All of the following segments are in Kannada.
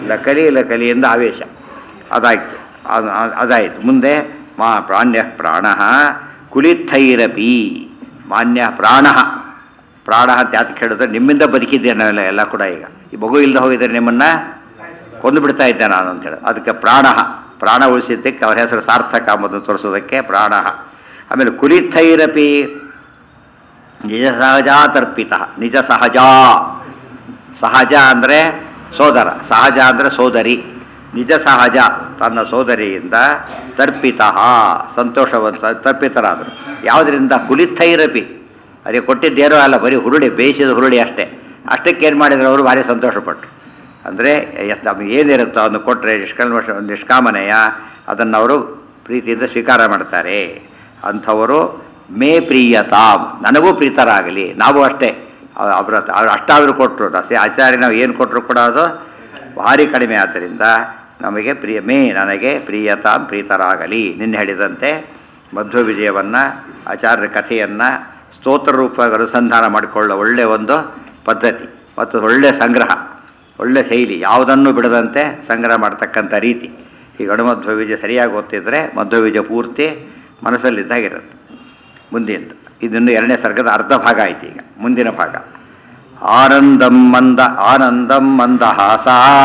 ಲಕಲಿ ಲಕಲಿಯಿಂದ ಆವೇಶ ಅದಾಯ್ತು ಅದು- ಅದು- ಅದಾಯಿತು ಮುಂದೆ ಮಾ ಪ್ರಾಣ್ಯ ಪ್ರಾಣ ಕುಲಿಥೈರಪಿ ಮಾನ್ಯ ಪ್ರಾಣ ಪ್ರಾಣ ಅಂತ ಯಾತಕ್ಕೆ ಹೇಳಿದ್ರೆ ನಿಮ್ಮಿಂದ ಬದುಕಿದ್ದೇನೆ ಎಲ್ಲ ಎಲ್ಲ ಕೂಡ ಈಗ ಈ ಮಗು ಇಲ್ಲದೆ ಹೋಗಿದ್ರೆ ನಿಮ್ಮನ್ನು ಕೊಂದು ಬಿಡ್ತಾ ಇದ್ದೆ ನಾನು ಅಂತೇಳಿ ಅದಕ್ಕೆ ಪ್ರಾಣ ಪ್ರಾಣ ಉಳಿಸಿದ್ದಕ್ಕೆ ಅವರ ಹೆಸರು ಸಾರ್ಥಕ ಅಂಬುದನ್ನು ತೋರಿಸೋದಕ್ಕೆ ಪ್ರಾಣ ಆಮೇಲೆ ಕುಲಿಥೈರಪಿ ನಿಜ ಸಹಜ ತರ್ಪಿತ ನಿಜ ಸಹಜ ಸಹಜ ಅಂದರೆ ಸೋದರ ಸಹಜ ಅಂದರೆ ಸೋದರಿ ನಿಜ ಸಹಜ ತನ್ನ ಸೋದರಿಯಿಂದ ತರ್ಪಿತ ಸಂತೋಷವಂತ ತರ್ಪಿತರಾದರು ಯಾವುದರಿಂದ ಕುಲಿಥೈರಪಿ ಅದಕ್ಕೆ ಕೊಟ್ಟಿದ್ದೇನೋ ಅಲ್ಲ ಬರೀ ಹುರುಳಿ ಬೇಯಿಸಿದ ಹುರುಳಿ ಅಷ್ಟೇ ಅಷ್ಟಕ್ಕೆ ಏನು ಮಾಡಿದ್ರು ಅವರು ಭಾರಿ ಸಂತೋಷಪಟ್ಟರು ಅಂದರೆ ನಮಗೆ ಏನಿರುತ್ತೋ ಅದನ್ನು ಕೊಟ್ಟರೆ ನಿಷ್ಕಲ್ಮಶ ನಿಷ್ಕಾಮನೆಯ ಅದನ್ನು ಅವರು ಪ್ರೀತಿಯಿಂದ ಸ್ವೀಕಾರ ಮಾಡ್ತಾರೆ ಅಂಥವರು ಮೇ ಪ್ರಿಯತಾಮ್ ನನಗೂ ಪ್ರೀತರಾಗಲಿ ನಾವು ಅಷ್ಟೇ ಅವ್- ಅವರ ಅವ್ರು ಅಷ್ಟಾದರೂ ಕೊಟ್ಟರು ರಸ ಆಚಾರ್ಯ ನಾವು ಏನು ಕೊಟ್ಟರು ಕೂಡ ಅದು ಭಾರಿ ಕಡಿಮೆ ಆದ್ದರಿಂದ ನಮಗೆ ಪ್ರಿಯ ಮೇ ನನಗೆ ಪ್ರಿಯತಾಂ ಪ್ರೀತರಾಗಲಿ ನಿನ್ನೆ ಹೇಳಿದಂತೆ ಮಧ್ವ ವಿಜಯವನ್ನು ಆಚಾರ್ಯರ ಕಥೆಯನ್ನು ಸ್ತೋತ್ರ ರೂಪವಾಗಿ ಅನುಸಂಧಾನ ಮಾಡಿಕೊಳ್ಳೋ ಒಳ್ಳೆಯ ಒಂದು ಪದ್ಧತಿ ಮತ್ತು ಒಳ್ಳೆಯ ಸಂಗ್ರಹ ಒಳ್ಳೆಯ ಶೈಲಿ ಯಾವುದನ್ನು ಬಿಡದಂತೆ ಸಂಗ್ರಹ ಮಾಡ್ತಕ್ಕಂಥ ರೀತಿ ಈ ಗಣಮಧ್ವ ವಿಜಯ ಸರಿಯಾಗಿ ಓದ್ತಿದ್ರೆ ಮಧ್ವ ವಿಜಯ ಪೂರ್ತಿ ಮನಸ್ಸಲ್ಲಿದ್ದಾಗಿರುತ್ತೆ ಮುಂದಿನ ಇದನ್ನು ಎರಡನೇ ಸರ್ಗದ ಅರ್ಧ ಭಾಗ ಆಯ್ತು ಈಗ ಮುಂದಿನ ಭಾಗ ಆನಂದಂ ಮಂದ ಆನಂದಂ ಮಂದಹಾಸ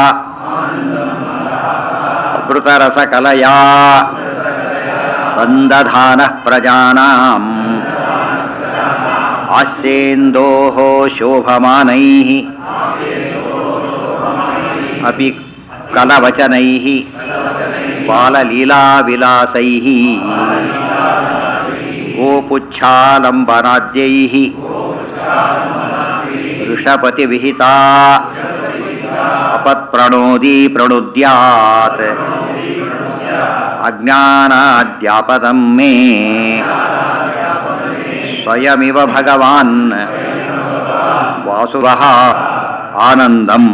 ಅಮೃತರಸ ಕಲಯಾ ಸಂದಧಾನ ಪ್ರಜಾನಾಂ ಆಸ್ಯೇಂದೋ ಶೋಭಮಾನೈ ಅಪಿ ಕಲವಚನೈ ಬಾಲಲೀಲಾವಿಲಾಸೈ ಗೋಪುಚ್ಛಾಲಂಬನಾದ್ಯೈ ಋಷಪತಿವಿಹಿತಾ ಅಪತ್ಪ್ರಣೋದಿ ಪ್ರಣುದ್ಯಾತ್ ಅಜ್ಞಾನಾದ್ಯಾಪದಂ ಮೇ ಸ್ವಯಮಿವ ಭಗವಾನ್ ವಾಸುವಃ ಆನಂದಂ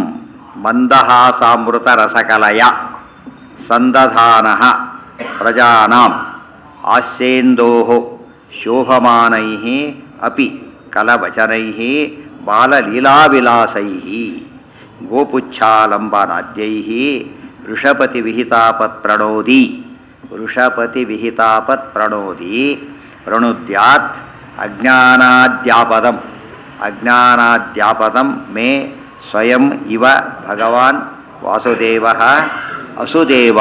ಮಂದಹಾಸಾಮೃತರಸಕಲಯ ಸಂದಧಾನಃ ಪ್ರಜಾನಾಂ ಆಸ್ಯೇಂದೋಃ ಶೋಭಮಾನೈಃ ಅಪಿ ಕಲವಚನೈಃ ಬಾಲಲೀಲಾವಿಲಾಸೈಃ ಗೋಪುಚ್ಛಾಲಂಬನಾದ್ಯೈಃ ಋಷಪತಿವಿಹಿತಾಪತ್ಪ್ರಣೋದಿ ಋಷಪತಿವಿಹಿತಾಪತ್ಪ್ರಣೋದಿ ಪ್ರಣುದ್ಯಾತ್ ಅಜ್ಞಾನಾದ್ಯಾಪದಂ ಅಜ್ಞಾನಾದ್ಯಾಪದಂ ಮೇ ಸ್ವಯಂ ಇವ ಭಗವಾನ್ ವಾಸುದೇವ ಅಸುದೇವ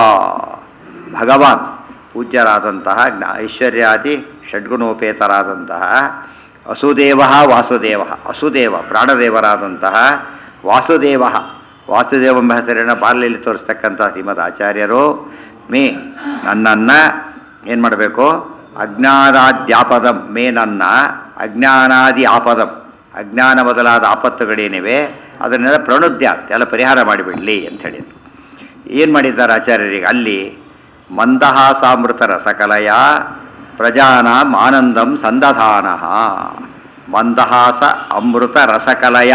ಭಗವಾನ್ ಪೂಜ್ಯರಾದಂತಹ ಜ್ಞಾ ಐಶ್ವರ್ಯಾದಿ ಷಡ್ಗುಣೋಪೇತರಾದಂತಹ ಅಸುದೇವ ವಾಸುದೇವ ಅಸುದೇವ ಪ್ರಾಣದೇವರಾದಂತಹ ವಾಸುದೇವ ವಾಸುದೇವ ಎಂಬ ಹೆಸರಿನ ಬಾಲ್ಯಲ್ಲಿ ತೋರಿಸ್ತಕ್ಕಂಥ ಶ್ರೀಮದ್ ಆಚಾರ್ಯರು ಮೇ ನನ್ನನ್ನು ಏನು ಮಾಡಬೇಕು ಅಜ್ಞಾನಾದ್ಯಾಪದಂ ಮೇ ನನ್ನ ಅಜ್ಞಾನಾದಿ ಆಪದಂ ಅಜ್ಞಾನ ಮೊದಲಾದ ಆಪತ್ತುಗಳೇನಿವೆ ಅದನ್ನೆಲ್ಲ ಪ್ರಣುದ್ಯ ಎಲ್ಲ ಪರಿಹಾರ ಮಾಡಿಬಿಡಲಿ ಅಂತ ಹೇಳಿದ್ರು ಏನು ಮಾಡಿದ್ದಾರೆ ಆಚಾರ್ಯರಿಗೆ ಅಲ್ಲಿ ಮಂದಹಾಸಾಮೃತ ರಸಕಲಯ ಪ್ರಜಾನಾಂ ಆನಂದಂ ಸಂದಧಾನ ಮಂದಹಾಸ ಅಮೃತ ರಸಕಲಯ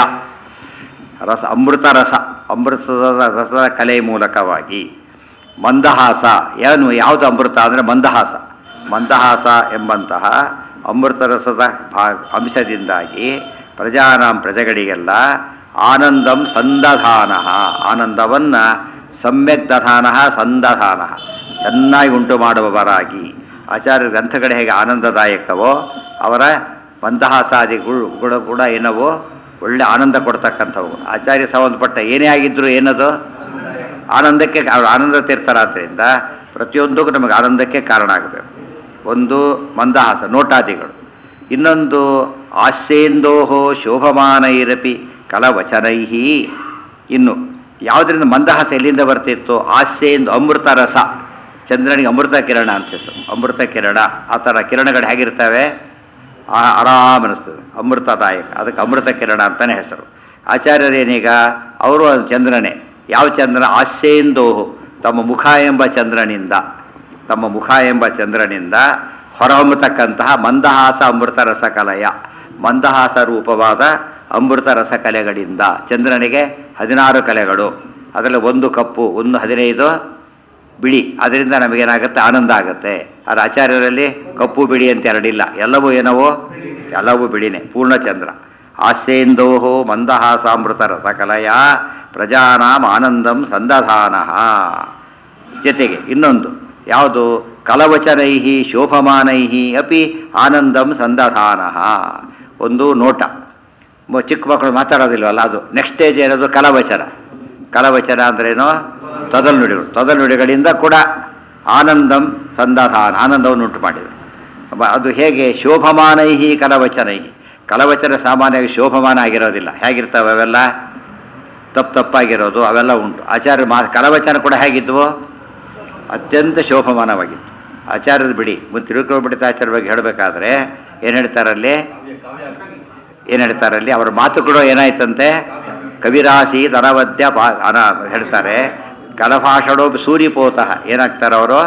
ರಸ ಅಮೃತ ರಸ ಅಮೃತದ ರಸದ ಕಲೆ ಮೂಲಕವಾಗಿ ಮಂದಹಾಸ ಏನು ಯಾವುದು ಅಮೃತ ಅಂದರೆ ಮಂದಹಾಸ ಮಂದಹಾಸ ಎಂಬಂತಹ ಅಮೃತ ರಸದ ಭಾ ಅಂಶದಿಂದಾಗಿ ಪ್ರಜಾನಾಂ ಪ್ರಜೆಗಳಿಗೆಲ್ಲ ಆನಂದಂ ಸಂದಧಾನ ಆನಂದವನ್ನು ಸಮ್ಯಕ್ ದಧಾನ ಸಂದಧಾನ ಚೆನ್ನಾಗಿ ಉಂಟು ಮಾಡುವವರಾಗಿ ಆಚಾರ್ಯ ಗ್ರಂಥಗಳು ಹೇಗೆ ಆನಂದದಾಯಕವೋ ಅವರ ಮಂದಹಾಸಾದಿಗಳು ಕೂಡ ಕೂಡ ಏನವೋ ಒಳ್ಳೆ ಆನಂದ ಕೊಡ್ತಕ್ಕಂಥವು ಆಚಾರ್ಯ ಸಂಬಂಧಪಟ್ಟ ಏನೇ ಆಗಿದ್ದರೂ ಏನದು ಆನಂದಕ್ಕೆ ಅವ್ರು ಆನಂದ ತೀರ್ಥರಾದ್ರಿಂದ ಪ್ರತಿಯೊಂದಕ್ಕೂ ನಮಗೆ ಆನಂದಕ್ಕೆ ಕಾರಣ ಆಗಬೇಕು ಒಂದು ಮಂದಹಾಸ ನೋಟಾದಿಗಳು ಇನ್ನೊಂದು ಆಸ್ಯೇಂದೋಹೋ ಶೋಭಮಾನೈರಪಿ ಕಲವಚನೈಹಿ ಇನ್ನು ಯಾವುದರಿಂದ ಮಂದಹಾಸ ಎಲ್ಲಿಂದ ಬರ್ತಿತ್ತು ಆಸ್ಯೆಂದು ಅಮೃತ ರಸ ಚಂದ್ರನಿಗೆ ಅಮೃತ ಕಿರಣ ಅಂತ ಹೆಸರು ಅಮೃತ ಕಿರಣ ಆ ಥರ ಕಿರಣಗಳು ಹೇಗಿರ್ತವೆ ಆ- ಆರಾಮ್ ಅನಿಸ್ತದೆ ಅಮೃತದಾಯಕ ಅದಕ್ಕೆ ಅಮೃತ ಕಿರಣ ಅಂತಲೇ ಹೆಸರು ಆಚಾರ್ಯರೇನೀಗ ಅವರು ಚಂದ್ರನೇ ಯಾವ ಚಂದ್ರ ಆಸ್ಯೇಂದೋಹು ತಮ್ಮ ಮುಖ ಎಂಬ ಚಂದ್ರನಿಂದ ತಮ್ಮ ಮುಖ ಎಂಬ ಚಂದ್ರನಿಂದ ಹೊರಹೊಮ್ಮತಕ್ಕಂತಹ ಮಂದಹಾಸ ಅಮೃತ ರಸಕಲಯ ಮಂದಹಾಸ ರೂಪವಾದ ಅಮೃತ ರಸಕಲೆಗಳಿಂದ ಚಂದ್ರನಿಗೆ ಹದಿನಾರು ಕಲೆಗಳು ಅದರಲ್ಲಿ ಒಂದು ಕಪ್ಪು ಒಂದು ಹದಿನೈದು ಬಿಳಿ ಅದರಿಂದ ನಮಗೇನಾಗುತ್ತೆ ಆನಂದ ಆಗುತ್ತೆ ಆದರೆ ಆಚಾರ್ಯರಲ್ಲಿ ಕಪ್ಪು ಬಿಳಿ ಅಂತ ಎರಡಿಲ್ಲ ಎಲ್ಲವೂ ಏನವೋ ಎಲ್ಲವೂ ಬಿಳಿನೇ ಪೂರ್ಣಚಂದ್ರ ಆಸ್ಯೇಂದೋಹೋ ಮಂದಹಾಸಾಮೃತ ರಸಕಲಯ ಪ್ರಜಾನಾಂ ಆನಂದಂ ಸಂದಧಾನ ಜೊತೆಗೆ ಇನ್ನೊಂದು ಯಾವುದು ಕಲವಚನೈ ಶೋಭಮಾನೈ ಅಪಿ ಆನಂದಂ ಸಂದಧಾನ ಒಂದು ನೋಟ ಮ- ಚಿಕ್ಕ ಮಕ್ಕಳು ಮಾತಾಡೋದಿಲ್ವಲ್ಲ ಅದು ನೆಕ್ಸ್ಟ್ ಸ್ಟೇಜ್ ಏನದು ಕಲವಚನ ಕಲವಚನ ಅಂದ್ರೇನು ತೊದಲು ನುಡಿಗಳು ತೊದಲು ನುಡಿಗಳಿಂದ ಕೂಡ ಆನಂದಂ ಸಂದಧಾನ ಆನಂದವನ್ನು ಉಂಟು ಮಾಡಿದರು ಅಬ್ಬ- ಅದು ಹೇಗೆ ಶೋಭಮಾನೈ ಕಲವಚನೈ ಕಲವಚನ ಸಾಮಾನ್ಯವಾಗಿ ಶೋಭಮಾನ ಆಗಿರೋದಿಲ್ಲ ಹೇಗಿರ್ತವೆ ಅವೆಲ್ಲ ತಪ್ಪು ತಪ್ಪಾಗಿರೋದು ಅವೆಲ್ಲ ಉಂಟು ಆಚಾರ್ಯ ಮಾ ಕಲವಚನ ಕೂಡ ಹೇಗಿದ್ವು ಅತ್ಯಂತ ಶೋಭಮಾನವಾಗಿತ್ತು ಆಚಾರ್ಯದ ಬಿಡಿ ಮುಂದೆ ತಿರುಕೊಳ್ಬಿಡಿತ ಆಚಾರ್ಯ ಬಗ್ಗೆ ಹೇಳಬೇಕಾದ್ರೆ ಏನು ಹೇಳ್ತಾರಲ್ಲಿ ಏನು ಹೇಳ್ತಾರಲ್ಲಿ ಅವರ ಮಾತು ಕೂಡ ಏನಾಯ್ತಂತೆ ಕವಿರಾಸಿ ಧನವದ್ಯ ಪಾ ಅನ ಹೇಳ್ತಾರೆ ಕಲಭಾಷಣೋ ಸೂರಿಪೋತಃ ಏನಾಗ್ತಾರೆ ಅವರು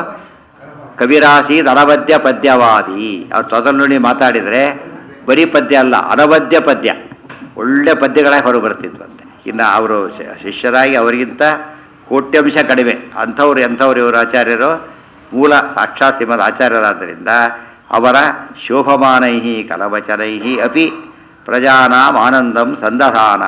ಕವಿರಾಸಿ ಧನವದ್ಯ ಪದ್ಯವಾದಿ ಅವ್ರು ತೊದಲು ನುಡಿ ಮಾತಾಡಿದರೆ ಬರೀ ಪದ್ಯ ಅಲ್ಲ ಅನವದ್ಯ ಪದ್ಯ ಒಳ್ಳೆ ಪದ್ಯಗಳಾಗಿ ಹೊರಗೆ ಬರ್ತಿದ್ವಂತೆ ಇನ್ನು ಅವರು ಶ- ಶಿಷ್ಯರಾಗಿ ಅವರಿಗಿಂತ ಕೋಟ್ಯಂಶ ಕಡಿಮೆ ಅಂಥವ್ರು ಎಂಥವ್ರು ಇವರು ಆಚಾರ್ಯರು ಮೂಲ ಸಾಕ್ಷಾತ್ ಶ್ರೀಮದ್ ಆಚಾರ್ಯರಾದ್ದರಿಂದ ಅವರ ಶೋಭಮಾನೈ ಕಲವಚನೈ ಅಪಿ ಪ್ರಜಾನಾಂ ಆನಂದಂ ಸಂದಧಾನ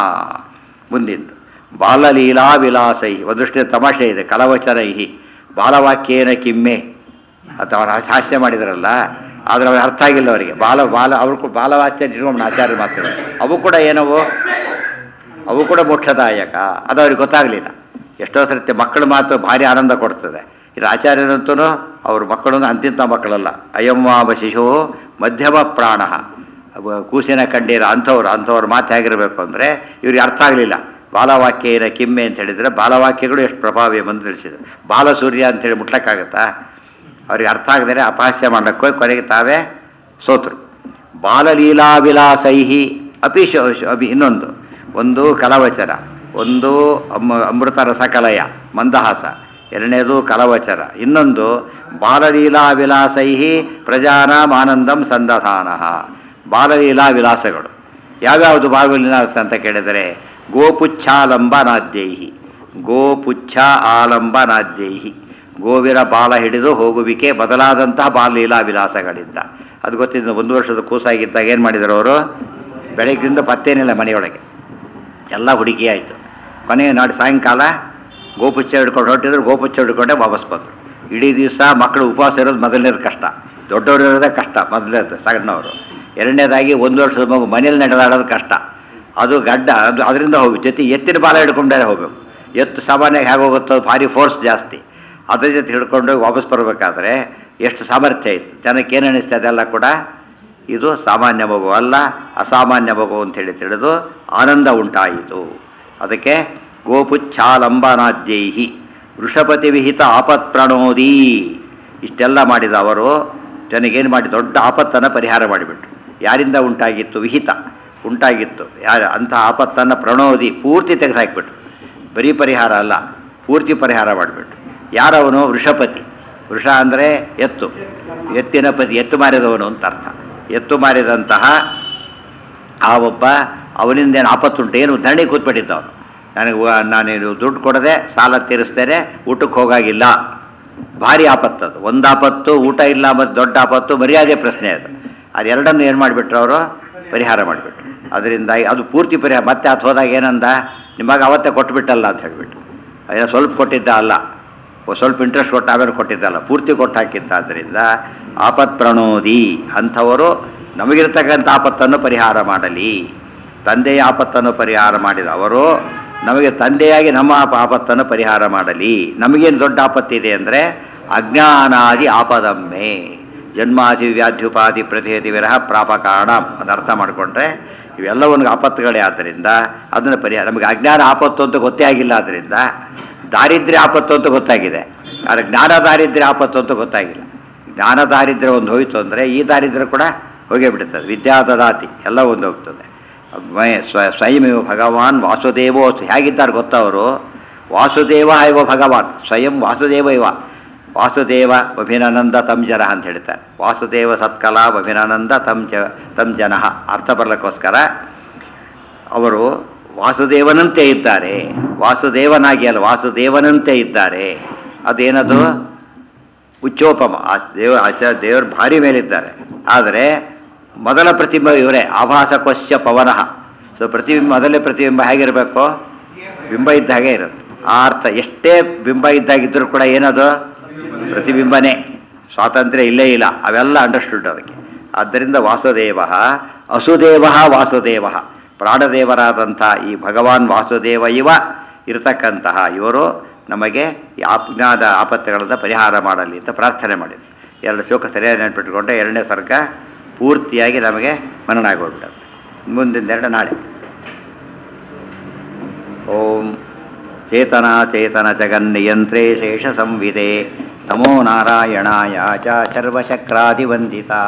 ಮುಂದಿಂದು ಬಾಲಲೀಲಾ ವಿಲಾಸೈ ಒಂದಷ್ಟು ತಮಾಷೆ ಇದೆ ಕಲವಚನೈ ಬಾಲವಾಕ್ಯೇನ ಕಿಮ್ಮೆ ಅಥವಾ ಅವ್ರು ಹಾಸ್ಯ ಮಾಡಿದ್ರಲ್ಲ ಆದರೆ ಅವ್ರಿಗೆ ಅರ್ಥ ಆಗಿಲ್ಲ ಅವರಿಗೆ ಬಾಲ ಬಾಲ ಅವ್ರು ಬಾಲವಾಚ್ಯ ಇಟ್ಕೊಂಡು ಆಚಾರ್ಯ ಮಾತ್ರ ಅವು ಕೂಡ ಏನವು ಅವು ಕೂಡ ಮೋಕ್ಷದಾಯಕ ಅದು ಅವ್ರಿಗೆ ಗೊತ್ತಾಗಲಿಲ್ಲ ಎಷ್ಟೋ ಸರ್ತಿ ಮಕ್ಕಳ ಮಾತು ಭಾರಿ ಆನಂದ ಕೊಡ್ತದೆ ಇದು ಆಚಾರ್ಯರಂತೂ ಅವ್ರ ಮಕ್ಕಳು ಅಂತಿಂತ ಮಕ್ಕಳಲ್ಲ ಅಯಂವಾಮ ಶಿಶು ಮಧ್ಯಮ ಪ್ರಾಣ ಅವ ಕೂಸಿನ ಕಂಡೀರ ಅಂಥವ್ರು ಅಂಥವ್ರ ಮಾತು ಹೇಗಿರಬೇಕು ಅಂದರೆ ಇವ್ರಿಗೆ ಅರ್ಥ ಆಗಲಿಲ್ಲ ಬಾಲವಾಕ್ಯ ಏನ ಕಿಮ್ಮೆ ಅಂತ ಹೇಳಿದರೆ ಬಾಲವಾಕ್ಯಗಳು ಎಷ್ಟು ಪ್ರಭಾವಿ ಎಂದು ತಿಳಿಸಿದ್ರು ಬಾಲಸೂರ್ಯ ಅಂತೇಳಿ ಮುಟ್ಲಕ್ಕಾಗತ್ತಾ ಅವ್ರಿಗೆ ಅರ್ಥ ಆಗದರೆ ಅಪಹಾಸ್ಯ ಮಾಡಕ್ಕೆ ಹೋಗಿ ಕೊನೆಗೆ ತಾವೇ ಸೋತರು ಬಾಲಲೀಲಾ ವಿಲಾಸೈಹಿ ಅಪಿ ಶೋ ಶೋ- ಅಭಿ ಇನ್ನೊಂದು ಒಂದು ಕಲವಚನ ಒಂದು ಅಮ್ಮ ಅಮೃತ ರಸಕಲಯ ಮಂದಹಾಸ ಎರಡನೇದು ಕಲವಚನ ಇನ್ನೊಂದು ಬಾಲಲೀಲಾ ವಿಲಾಸೈಹಿ ಪ್ರಜಾನಾಂ ಆನಂದಂ ಸಂದಧಾನ ಬಾಲಲೀಲಾ ವಿಲಾಸಗಳು ಯಾವ್ಯಾವುದು ಬಾಲಲೀಲಾ ಅಂತ ಕೇಳಿದರೆ ಗೋಪುಚ್ಛಾಲಂಬನಾದ್ಯೈಹಿ ಗೋಪುಚ್ಛ ಆಲಂಬನಾದ್ಯೈಹಿ ಗೋವಿನ ಬಾಲ ಹಿಡಿದು ಹೋಗುವಿಕೆ ಬದಲಾದಂತಹ ಬಾಲಲೀಲಾ ವಿಲಾಸಗಳಿಂದ ಅದು ಗೊತ್ತಿದ್ದು ಒಂದು ವರ್ಷದ ಕೂಸಾಗಿದ್ದಾಗ ಏನು ಮಾಡಿದರು ಅವರು ಬೆಳಗ್ಗಿಂದ ಪತ್ತೇನಿಲ್ಲ ಮನೆಯೊಳಗೆ ಎಲ್ಲ ಹುಡುಗಿ ಆಯಿತು ಕೊನೆಗೆ ನಾಡು ಸಾಯಂಕಾಲ ಗೋಪುಚ್ಚ ಹಿಡ್ಕೊಂಡು ಹೊರಟಿದ್ರು ಗೋಪುಚ್ಚ ಹಿಡ್ಕೊಂಡೆ ವಾಪಸ್ ಬಂದರು ಇಡೀ ದಿವಸ ಮಕ್ಕಳು ಉಪವಾಸ ಇರೋದು ಮೊದಲನೇದು ಕಷ್ಟ ದೊಡ್ಡವರು ಇರೋದೇ ಕಷ್ಟ ಮೊದಲನೇದು ಸಣ್ಣವರು ಎರಡನೇದಾಗಿ ಒಂದು ವರ್ಷದ ಮಗು ಮನೇಲಿ ನಡೆದಾಡೋದು ಕಷ್ಟ ಅದು ಗಡ್ಡ ಅದು ಅದರಿಂದ ಹೋಗಿ ಜೊತೆ ಎತ್ತಿನ ಬಾಲ ಹಿಡ್ಕೊಂಡೇ ಹೋಗಬೇಕು ಎತ್ತು ಸಾಮಾನ್ಯವಾಗಿ ಹೇಗೆ ಹೋಗುತ್ತೋ ಅದು ಭಾರಿ ಫೋರ್ಸ್ ಜಾಸ್ತಿ ಅದ್ರ ಜೊತೆ ಹಿಡ್ಕೊಂಡು ವಾಪಸ್ ಬರಬೇಕಾದ್ರೆ ಎಷ್ಟು ಸಾಮರ್ಥ್ಯ ಇತ್ತು ಜನಕ್ಕೆ ಏನು ಅನಿಸ್ತಾ ಅದೆಲ್ಲ ಕೂಡ ಇದು ಸಾಮಾನ್ಯ ಮಗು ಅಲ್ಲ ಅಸಾಮಾನ್ಯ ಮಗು ಅಂತೇಳಿ ತಿಳಿದು ಆನಂದ ಉಂಟಾಯಿತು ಅದಕ್ಕೆ ಗೋಪುಚ್ಛಾಲಂಬನಾದ್ಯೈಹಿ ವೃಷಪತಿ ವಿಹಿತ ಆಪತ್ ಪ್ರಣೋದಿ ಇಷ್ಟೆಲ್ಲ ಮಾಡಿದ ಅವರು ಜನಗೇನು ಮಾಡಿ ದೊಡ್ಡ ಆಪತ್ತನ್ನು ಪರಿಹಾರ ಮಾಡಿಬಿಟ್ರು ಯಾರಿಂದ ಉಂಟಾಗಿತ್ತು ವಿಹಿತ ಉಂಟಾಗಿತ್ತು ಯಾರ ಅಂಥ ಆಪತ್ತನ್ನು ಪ್ರಣೋದಿ ಪೂರ್ತಿ ತೆಗೆದುಹಾಕಿಬಿಟ್ರು ಬರೀ ಪರಿಹಾರ ಅಲ್ಲ ಪೂರ್ತಿ ಪರಿಹಾರ ಮಾಡಿಬಿಟ್ರು ಯಾರವನು ವೃಷಪತಿ ವೃಷ ಅಂದರೆ ಎತ್ತು ಎತ್ತಿನ ಪತಿ ಎತ್ತು ಮಾರಿದವನು ಅಂತ ಅರ್ಥ ಎತ್ತು ಮಾರಿದಂತಹ ಆ ಒಬ್ಬ ಅವನಿಂದ ಏನು ಆಪತ್ತುಂಟು ಏನು ಧರಣಿ ಕೂತ್ಬಿಟ್ಟಿದ್ದ ಅವನು ನನಗೆ ವ- ನಾನೇನು ದುಡ್ಡು ಕೊಡದೆ ಸಾಲ ತೀರಿಸ್ತೇನೆ ಊಟಕ್ಕೆ ಹೋಗಾಗಿಲ್ಲ ಭಾರಿ ಆಪತ್ತದು ಒಂದು ಆಪತ್ತು ಊಟ ಇಲ್ಲ ಮತ್ತು ದೊಡ್ಡ ಆಪತ್ತು ಮರ್ಯಾದೆ ಪ್ರಶ್ನೆ ಅದು ಅದೆರಡನ್ನು ಏನು ಮಾಡಿಬಿಟ್ರು ಅವರು ಪರಿಹಾರ ಮಾಡಿಬಿಟ್ರು ಅದರಿಂದಾಗಿ ಅದು ಪೂರ್ತಿ ಪರಿಹಾರ ಮತ್ತೆ ಅದು ಹೋದಾಗ ಏನಂದ ನಿಮಗೆ ಅವತ್ತೇ ಕೊಟ್ಬಿಟ್ಟಲ್ಲ ಅಂತ ಹೇಳಿಬಿಟ್ಟು ಏನೋ ಸ್ವಲ್ಪ ಕೊಟ್ಟಿದ್ದ ಅಲ್ಲ ಒ- ಸ್ವಲ್ಪ ಇಂಟ್ರೆಸ್ಟ್ ಕೊಟ್ಟು ಆಮೇಲೆ ಕೊಟ್ಟಿದ್ದಲ್ಲ ಪೂರ್ತಿ ಕೊಟ್ಟು ಹಾಕಿದ್ದ ಆದ್ದರಿಂದ ಆಪತ್ ಪ್ರಣೋದಿ ಅಂಥವರು ನಮಗಿರ್ತಕ್ಕಂಥ ಆಪತ್ತನ್ನು ಪರಿಹಾರ ಮಾಡಲಿ ತಂದೆಯ ಆಪತ್ತನ್ನು ಪರಿಹಾರ ಮಾಡಿದ ಅವರು ನಮಗೆ ತಂದೆಯಾಗಿ ನಮ್ಮ ಆಪ- ಆಪತ್ತನ್ನು ಪರಿಹಾರ ಮಾಡಲಿ ನಮಗೇನು ದೊಡ್ಡ ಆಪತ್ತಿದೆ ಅಂದರೆ ಅಜ್ಞಾನಾದಿ ಆಪದಮ್ಮೆ ಜನ್ಮಾದಿ ವ್ಯಾಧ್ಯುಪಾದಿ ಪ್ರತಿಹತಿ ವಿರಹ ಪ್ರಾಪಕಾಣ ಅದು ಅರ್ಥ ಮಾಡಿಕೊಂಡ್ರೆ ಇವೆಲ್ಲವೊಂದು ಆಪತ್ತುಗಳೇ ಆದ್ದರಿಂದ ಅದನ್ನು ಪರಿಹಾರ ನಮಗೆ ಅಜ್ಞಾನ ಆಪತ್ತು ಅಂತ ಗೊತ್ತೇ ಆಗಿಲ್ಲ ಆದ್ದರಿಂದ ದಾರಿದ್ರ್ಯ ಆಪತ್ತು ಅಂತ ಗೊತ್ತಾಗಿದೆ ಆದರೆ ಜ್ಞಾನ ದಾರಿದ್ರ್ಯ ಆಪತ್ತು ಅಂತ ಗೊತ್ತಾಗಿಲ್ಲ ಜ್ಞಾನ ದಾರಿದ್ರ್ಯ ಒಂದು ಹೋಯಿತು ಅಂದರೆ ಈ ದಾರಿದ್ರ್ಯ ಕೂಡ ಹೋಗೇ ಬಿಡುತ್ತದೆ ವಿದ್ಯಾದದಾತಿ ಎಲ್ಲ ಒಂದು ಹೋಗ್ತದೆ ಮಯ- ಸ್ವ- ಸ್ವಯಮೇವ ಭಗವಾನ್ ವಾಸುದೇವೋ ಹೇಗಿದ್ದಾರೆ ಗೊತ್ತಾ ಅವರು ವಾಸುದೇವ ಇವ ಭಗವಾನ್ ಸ್ವಯಂ ವಾಸುದೇವ ಇವ ವಾಸುದೇವ ಅಭಿನಂದ ತಂ ಜನ ಅಂತ ಹೇಳ್ತಾರೆ ವಾಸುದೇವ ಸತ್ಕಲಾ ಅಭಿನಂದ ತಂ ಜ ತಂ ಜನ ಅರ್ಥ ಬರ್ಲಿಕ್ಕೋಸ್ಕರ ಅವರು ವಾಸುದೇವನಂತೆ ಇದ್ದಾರೆ ವಾಸುದೇವನಾಗಿ ಅಲ್ಲ ವಾಸುದೇವನಂತೆ ಇದ್ದಾರೆ ಅದೇನದು ಉಚ್ಚೋಪಮ ಆ ದೇವ ಆಚಾರ ದೇವರು ಭಾರಿ ಮೇಲಿದ್ದಾರೆ ಆದರೆ ಮೊದಲ ಪ್ರತಿಬಿಂಬ ಇವರೇ ಆಭಾಸ ಕೊಶ್ಯ ಪವನಃ ಸೊ ಪ್ರತಿಬಿಂಬ ಮೊದಲೇ ಪ್ರತಿಬಿಂಬ ಹೇಗಿರಬೇಕು ಬಿಂಬ ಇದ್ದ ಹಾಗೆ ಇರುತ್ತೆ ಆ ಅರ್ಥ ಎಷ್ಟೇ ಬಿಂಬ ಇದ್ದಾಗಿದ್ದರೂ ಕೂಡ ಏನದು ಪ್ರತಿಬಿಂಬನೇ ಸ್ವಾತಂತ್ರ್ಯ ಇಲ್ಲೇ ಇಲ್ಲ ಅವೆಲ್ಲ ಅಂಡರ್ಸ್ಟುಡ್ ಅದಕ್ಕೆ ಆದ್ದರಿಂದ ವಾಸುದೇವ ಅಸುದೇವ ವಾಸುದೇವ ಪ್ರಾಣದೇವರಾದಂಥ ಈ ಭಗವಾನ್ ವಾಸುದೇವ ಇವ ಇರತಕ್ಕಂತಹ ಇವರು ನಮಗೆ ಈ ಅಜ್ಞಾದ ಆಪತ್ತುಗಳಿಂದ ಪರಿಹಾರ ಮಾಡಲಿ ಅಂತ ಪ್ರಾರ್ಥನೆ ಮಾಡಿದ್ರು ಎರಡು ಶ್ಲೋಕ ಸರಿಯಾಗಿ ನೆನ್ಪಿಟ್ಕೊಂಡ್ರೆ ಎರಡನೇ ಸರ್ಗ ಪೂರ್ತಿಯಾಗಿ ನಮಗೆ ಮನನಾಗೋಗ್ಬಿಡುತ್ತೆ ಮುಂದಿನ ಎರಡು ನಾಳೆ ಓಂ ಚೇತನ ಚೇತನ ಜಗನ್ನಿಯಂತ್ರೇ ಶೇಷ ಸಂವಿದೆ ನಮೋ ನಾರಾಯಣಾಯ ಚ ಸರ್ವಶಕ್ರಾದಿವಂದಿತ